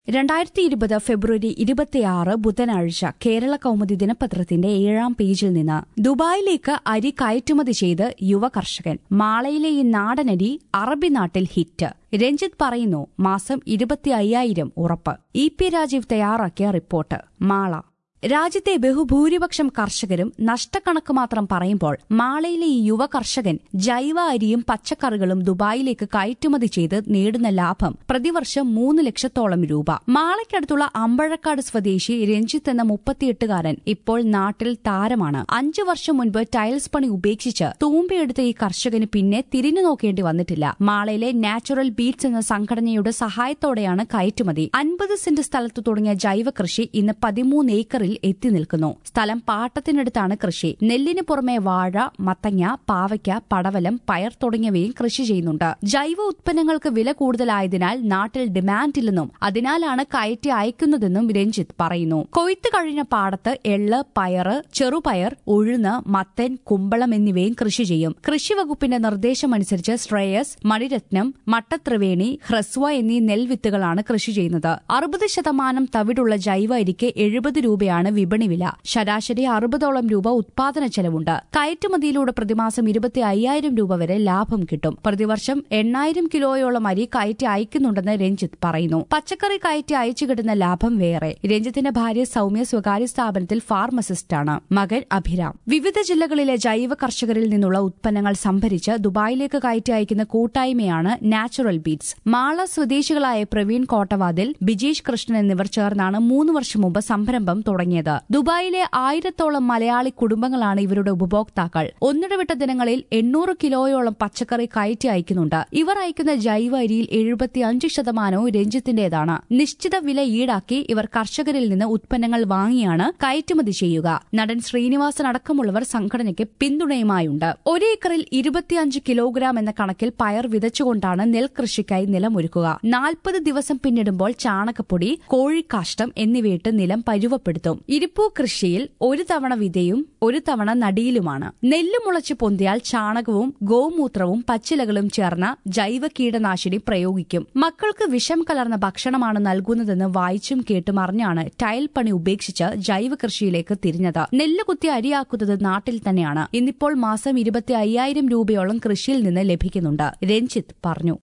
രണ്ടായിരത്തി ഇരുപത് ഫെബ്രുവരി ഇരുപത്തിയാറ് ബുധനാഴ്ച കേരള കൗമുദി ദിനപത്രത്തിന്റെ ഏഴാം പേജിൽ നിന്ന് ദുബായിലേക്ക് അരി കയറ്റുമതി ചെയ്ത് യുവ കർഷകൻ മാളയിലെ ഈ നാടനരി അറബി നാട്ടിൽ ഹിറ്റ് രഞ്ജിത്ത് പറയുന്നു മാസം ഇരുപത്തി അയ്യായിരം ഉറപ്പ് ഇ പി രാജീവ് തയ്യാറാക്കിയ റിപ്പോർട്ട് മാള രാജ്യത്തെ ബഹുഭൂരിപക്ഷം കർഷകരും നഷ്ടക്കണക്ക് മാത്രം പറയുമ്പോൾ മാളയിലെ ഈ യുവ കർഷകൻ ജൈവ അരിയും പച്ചക്കറികളും ദുബായിലേക്ക് കയറ്റുമതി ചെയ്ത് നേടുന്ന ലാഭം പ്രതിവർഷം മൂന്ന് ലക്ഷത്തോളം രൂപ മാളയ്ക്കടുത്തുള്ള അമ്പഴക്കാട് സ്വദേശി രഞ്ജിത്ത് എന്ന മുപ്പത്തിയെട്ടുകാരൻ ഇപ്പോൾ നാട്ടിൽ താരമാണ് അഞ്ചു വർഷം മുൻപ് ടൈൽസ് പണി ഉപേക്ഷിച്ച് തൂമ്പയെടുത്ത ഈ കർഷകന് പിന്നെ തിരിഞ്ഞു നോക്കേണ്ടി വന്നിട്ടില്ല മാളയിലെ നാച്ചുറൽ ബീറ്റ്സ് എന്ന സംഘടനയുടെ സഹായത്തോടെയാണ് കയറ്റുമതി അൻപത് സെന്റ് സ്ഥലത്ത് തുടങ്ങിയ ജൈവ കൃഷി ഇന്ന് പതിമൂന്ന് ഏക്കറിൽ എത്തി നിൽക്കുന്നു സ്ഥലം പാട്ടത്തിനടുത്താണ് കൃഷി നെല്ലിന് പുറമെ വാഴ മത്തങ്ങ പാവയ്ക്ക പടവലം പയർ തുടങ്ങിയവയും കൃഷി ചെയ്യുന്നുണ്ട് ജൈവ ഉത്പന്നങ്ങൾക്ക് വില കൂടുതലായതിനാൽ നാട്ടിൽ ഡിമാൻഡില്ലെന്നും അതിനാലാണ് കയറ്റി അയക്കുന്നതെന്നും രഞ്ജിത്ത് പറയുന്നു കൊയ്ത്ത് കഴിഞ്ഞ പാടത്ത് എള്ള് പയറ് ചെറുപയർ ഉഴുന്ന് മത്തൻ കുമ്പളം എന്നിവയും കൃഷി ചെയ്യും കൃഷി വകുപ്പിന്റെ നിർദ്ദേശമനുസരിച്ച് ശ്രേയസ് മണിരത്നം മട്ടത്രിവേണി ഹ്രസ്വ എന്നീ നെൽവിത്തുകളാണ് കൃഷി ചെയ്യുന്നത് അറുപത് ശതമാനം തവിടുള്ള ജൈവ അരിക്ക് എഴുപത് രൂപയാണ് വിപണി വില ശരാശരി അറുപതോളം രൂപ ഉത്പാദന ചെലവുണ്ട് കയറ്റുമതിയിലൂടെ പ്രതിമാസം ഇരുപത്തി അയ്യായിരം രൂപ വരെ ലാഭം കിട്ടും പ്രതിവർഷം എണ്ണായിരം കിലോയോളം അരി കയറ്റി അയക്കുന്നുണ്ടെന്ന് രഞ്ജിത്ത് പറയുന്നു പച്ചക്കറി കയറ്റി അയച്ചു കിട്ടുന്ന ലാഭം വേറെ രഞ്ജിത്തിന്റെ ഭാര്യ സൌമ്യ സ്വകാര്യ സ്ഥാപനത്തിൽ ഫാർമസിസ്റ്റാണ് മകൻ അഭിരാം വിവിധ ജില്ലകളിലെ ജൈവ കർഷകരിൽ നിന്നുള്ള ഉത്പന്നങ്ങൾ സംഭരിച്ച് ദുബായിലേക്ക് കയറ്റി അയക്കുന്ന കൂട്ടായ്മയാണ് നാച്ചുറൽ ബീറ്റ്സ് മാള സ്വദേശികളായ പ്രവീൺ കോട്ടവാതിൽ ബിജീഷ് കൃഷ്ണൻ എന്നിവർ ചേർന്നാണ് മൂന്ന് വർഷം മുമ്പ് സംരംഭം തുടങ്ങിയത് ദുബായിലെ ആയിരത്തോളം മലയാളി കുടുംബങ്ങളാണ് ഇവരുടെ ഉപഭോക്താക്കൾ ഒന്നിടവിട്ട ദിനങ്ങളിൽ എണ്ണൂറ് കിലോയോളം പച്ചക്കറി കയറ്റി അയക്കുന്നുണ്ട് ഇവർ അയക്കുന്ന ജൈവ അരിയിൽ എഴുപത്തിയഞ്ച് ശതമാനവും രഞ്ജിത്തിന്റേതാണ് നിശ്ചിത വില ഈടാക്കി ഇവർ കർഷകരിൽ നിന്ന് ഉത്പന്നങ്ങൾ വാങ്ങിയാണ് കയറ്റുമതി ചെയ്യുക നടൻ ശ്രീനിവാസൻ അടക്കമുള്ളവർ സംഘടനയ്ക്ക് പിന്തുണയുമായുണ്ട് ഒരേക്കറിൽ ഇരുപത്തിയഞ്ച് കിലോഗ്രാം എന്ന കണക്കിൽ പയർ വിതച്ചുകൊണ്ടാണ് നെൽകൃഷിക്കായി നിലമൊരുക്കുക നാൽപ്പത് ദിവസം പിന്നിടുമ്പോൾ ചാണകപ്പൊടി കോഴിക്കാഷ്ടം എന്നിവയിട്ട് നിലം പരുവപ്പെടുത്തും ഇരിപ്പൂ കൃഷിയിൽ ഒരു തവണ വിതയും ഒരു തവണ നടിയിലുമാണ് നെല്ല് മുളച്ച് പൊന്തിയാൽ ചാണകവും ഗോമൂത്രവും പച്ചിലകളും ചേർന്ന ജൈവ കീടനാശിനി പ്രയോഗിക്കും മക്കൾക്ക് വിഷം കലർന്ന ഭക്ഷണമാണ് നൽകുന്നതെന്ന് വായിച്ചും കേട്ടും അറിഞ്ഞാണ് ടൈൽ പണി ഉപേക്ഷിച്ച് ജൈവ കൃഷിയിലേക്ക് തിരിഞ്ഞത് നെല്ല് കുത്തി അരിയാക്കുന്നത് നാട്ടിൽ തന്നെയാണ് ഇന്നിപ്പോൾ മാസം ഇരുപത്തി അയ്യായിരം രൂപയോളം കൃഷിയിൽ നിന്ന് ലഭിക്കുന്നുണ്ട് രഞ്ജിത്ത് പറഞ്ഞു